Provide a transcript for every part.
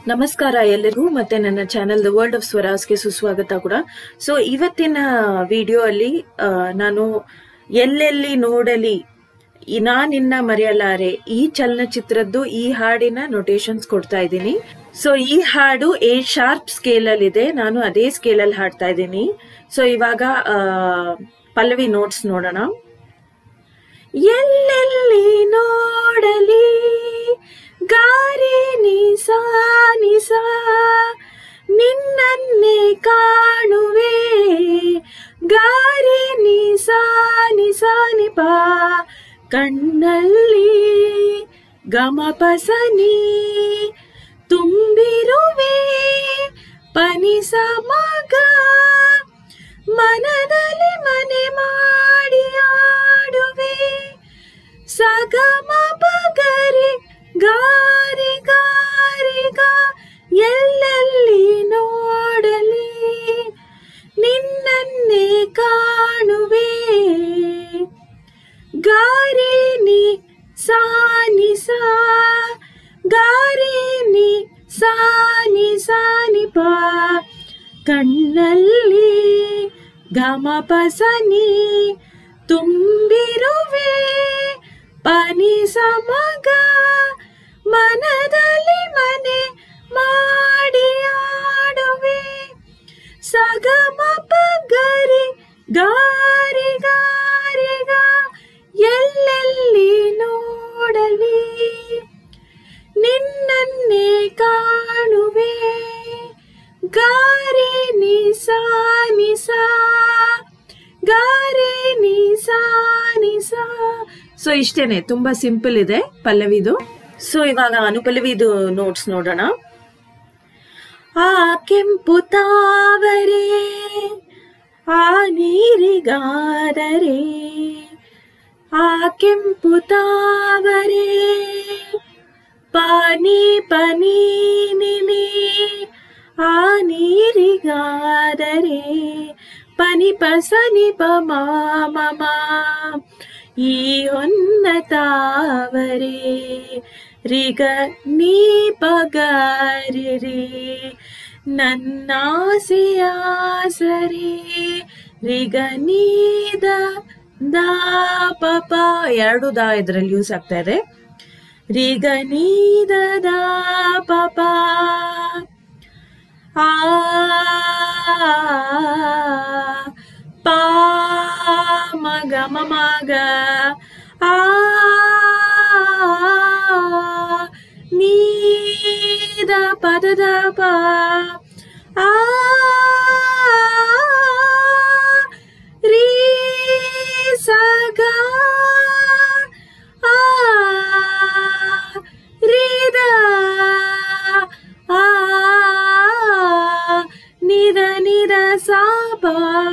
ನಮಸ್ಕಾರ ಎಲ್ಲರಿಗೂ ಮತ್ತೆ ನನ್ನ ಚಾನೆಲ್ ದ ವರ್ಲ್ಡ್ ಆಫ್ ಸ್ವರಾಸ್ಗೆ ಸುಸ್ವಾಗತ ಕೂಡ ಸೊ ಇವತ್ತಿನ ವಿಡಿಯೋ ಅಲ್ಲಿ ಆ, ನಾನು ಎಲ್ಲೆಲ್ಲಿ ನೋಡಲಿ ಈ ನಾನಿನ್ನ ಮರೆಯಲಾರೆ ಈ ಚಲನಚಿತ್ರದ್ದು ಈ ಹಾಡಿನ ನೊಟೇಶನ್ಸ್ ಕೊಡ್ತಾ ಇದ್ದೀನಿ ಸೊ ಈ ಹಾಡು ಎ ಶಾರ್ಪ್ ಸ್ಕೇಲ್ ಅಲ್ಲಿ ಇದೆ ನಾನು ಅದೇ ಸ್ಕೇಲ್ ಅಲ್ಲಿ ಹಾಡ್ತಾ ಇದ್ದೀನಿ ಸೊ ಇವಾಗ ಆ, ಪಲ್ಲವಿ ನೋಟ್ಸ್ ನೋಡೋಣ ಎಲ್ಲೆಲ್ಲಿ ನೋಡಲಿ ಗಾರಿ ನಿಸ ನಿಸ ನಿನ್ನನ್ನೇ ಕಾಣುವೆ ಗಾರಿ ನಿಸ ನಿಸ ನಿಪ ಕಣ್ಣಲ್ಲಿ ಗಮಪಸನಿ ತುಂಬಿರುವೆ ಪನಿಸ ಮಗ ಮನದಲ್ಲಿ ಮನೆ ಮಾಡಿ ಆಡುವೆ ಸಗಮ ಪಗರಿ ಗಾರಿ ಗಾರಿಗ ಎಲ್ಲೆಲ್ಲಿ ನೋಡಲಿ ನಿನ್ನನ್ನೇ ಕಾಣುವೆ ಗಾರಿನಿ ಸಾನಿ ಸಾ ಗಾರಿನಿ ಸಾನಿ ಸಾನಿ ಪಾ ಕಣ್ಣಲ್ಲಿ ಘಮಪಸನಿ ತುಂಬಿರುವೆ ಪನಿ ಸಮಗ ಮನದಲ್ಲಿ ಮನೆ ಮಾಡಿ ಆಡುವೆ ಸಗಮ ಪಗರಿ ಗಾರಿ ಗಾರಿಗ ಎಲ್ಲೆಲ್ಲಿ ನೋಡಲಿ ನಿನ್ನನ್ನೇ ಕಾಣುವೆ ಗಾರಿ ನಿಸಾ ನಿಸಾ ಗಾರಿ ನಿಸಾ ನಿಸಾ ಸೊ ಇಷ್ಟೇನೆ ತುಂಬಾ ಸಿಂಪಲ್ ಇದೆ ಪಲ್ಲವಿದು ಸೊ ಇವಾಗ ಅನುಪಲ್ಲವಿದು ನೋಟ್ಸ್ ನೋಡೋಣ ಆ ಕೆಂಪು ತಾವರೆ ಆ ನೀರಿಗಾದರೆ ಆ ಕೆಂಪು ತಾವರೆ ಪಾನಿ ಪನಿ ನಿನಿ ಆ ನೀರಿಗಾದರೆ ಪನಿ ಪಸನಿ ಪ ಮಾಮ ಈ ಹೊನ್ನ ತಾವರೆ ರಿಗ ನೀ ಪಗಾರಿರಿ ನನ್ನಾಸೆಯಾಸರಿ ರಿಗ ನೀದ ದಾ ಪಪ ಎರಡು ದಾ ಇದರಲ್ಲಿ ಯೂಸ್ ಆಗ್ತಾ ಇದೆ ರಿಗ ನೀದ ದಾ ಪಪ ಆ ಪಾ ಮಗ ಮಗ ಆ ನೀದ ಪದದ ಪ ಆ ರೀ ಸಗ ಆ ರೀದ ಆ ನಿದ ನಿದ ಸಾಪ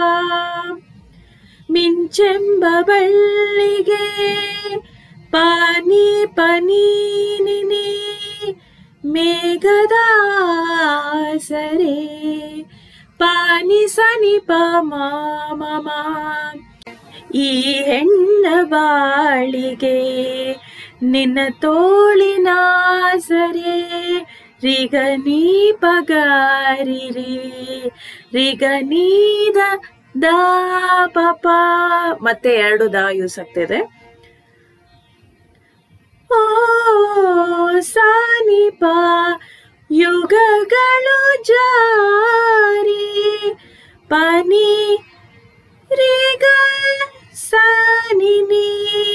ಮಿಂಚೆಂಬ ಬಳ್ಳಿಗೆ ಪಾನಿ ಪನಿ ನಿನಿ ಮೇಘದ ಸರೆ ಪಾನಿ ಸನಿ ಪ ಮಾಮ ಈ ಹೆಣ್ಣ ಬಾಳಿಗೆ ನಿನ್ನ ತೋಳಿನ ಸರೆ ರಿಗ ನೀ ಪಗಾರಿರಿ ರಿಗ ನೀದ ದಾ ಪಾಪ ಮತ್ತೆ ಎರಡು ದಾ ಯೂಸ್ ಆಗ್ತಿದೆ ಓ ಸಾನಿಪ ಯುಗಗಳು ಜಾರಿ ಪನಿ ರಿಗ ಸಾನಿನಿ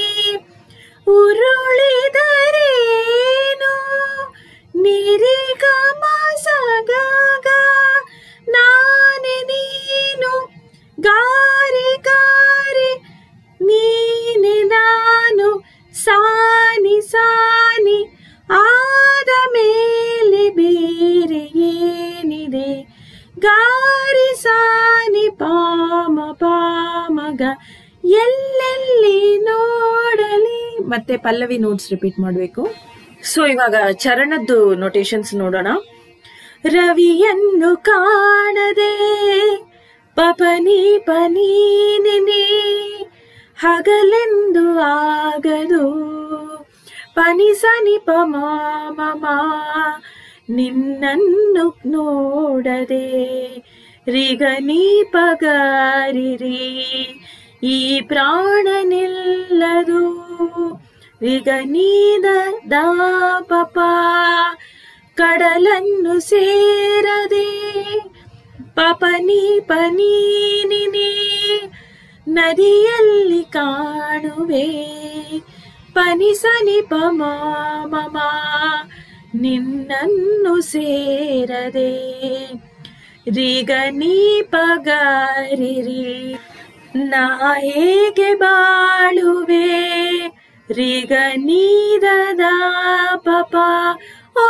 ಉರುಳಿದರೇನು ನಿರಿಗ ಮಸಗಾಗ ನಾನೆ ನೀನು ಗಾರಿ ಗಾರಿ ನೀನೆ ನಾನು ಸಾನಿ ಸಾನಿ ಆದ ಮೇಲೆ ಬೇರೆ ಏನಿದೆ ಗಾರಿ ಸಾನಿ ಪಾಮ ಪಾಮಗ ಎಲ್ಲೆಲ್ಲಿ ನೋಡಲಿ ಮತ್ತೆ ಪಲ್ಲವಿ ನೋಟ್ಸ್ ರಿಪೀಟ್ ಮಾಡಬೇಕು ಸೊ ಇವಾಗ ಚರಣದ್ದು ನೊಟೇಶನ್ಸ್ ನೋಡೋಣ ರವಿಯನ್ನು ಕಾಣದೆ ಪಪನಿ ಪನಿ ನಿನಿ ಹಗಲೆಂದು ಆಗದು ಪನಿ ಸನಿ ಪ ಮ ಮ ಮ ನಿನ್ನನ್ನು ನೋಡದೆ ರಿಗ ನೀ ಪಗಾರಿರಿ ಈ ಪ್ರಾಣ ನಿಲ್ಲದು ರಿಗ ನೀದ ದಾಪಪ ಕಡಲನ್ನು ಸೇರದೆ ಪಾಪ ನೀ ಪನೀನಿನೇ ನದಿಯಲ್ಲಿ ಕಾಣುವೆ ಪನಿಸನಿ ಪಮ ಮಮ ನಿನ್ನನ್ನು ಸೇರದೆ ರಿಗ ನೀ ಪಗಾರಿರಿ ನಾ ಹೇಗೆ ಬಾಳುವೆ ರಿಗ ನೀದದ ಪಪ ಓ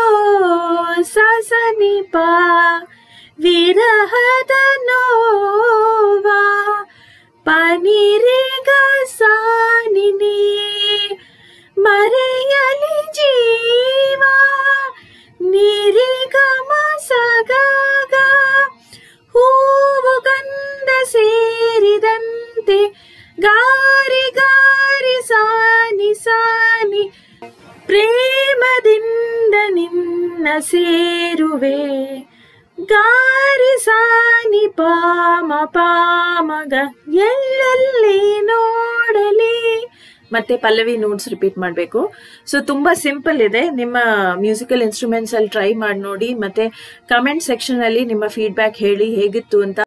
ಸಸನಿ ಪ ವಿರಹದ ನೋವಾ ಪನಿರಿಗ ಸಾನಿನಿ ಮರೆಯಲಿ ಜೀವ ನಿರಿಗ ಮಸಗಾಗ ಹೂವು ಗಂಧ ಸೇರಿದಂತೆ ಗಾರಿ ಗಾರಿ ಸಾನಿ ಸಾನಿ ಪ್ರೇಮದಿಂದ ನಿನ್ನ ಸೇರುವೆ ಗಾರಿ ಸಾನಿ ಪಾಮ ಪಾಮಗ ಎಲ್ಲೆಲ್ಲಿ ನೋಡಲಿ ಮತ್ತೆ ಪಲ್ಲವಿ ನೋಟ್ಸ್ ರಿಪೀಟ್ ಮಾಡಬೇಕು ಸೊ ತುಂಬಾ ಸಿಂಪಲ್ ಇದೆ ನಿಮ್ಮ ಮ್ಯೂಸಿಕಲ್ ಇನ್ಸ್ಟ್ರೂಮೆಂಟ್ಸ್ ಅಲ್ಲಿ ಟ್ರೈ ಮಾಡಿ ನೋಡಿ ಮತ್ತೆ ಕಮೆಂಟ್ ಸೆಕ್ಷನ್ ಅಲ್ಲಿ ನಿಮ್ಮ ಫೀಡ್ಬ್ಯಾಕ್ ಹೇಳಿ ಹೇಗಿತ್ತು ಅಂತ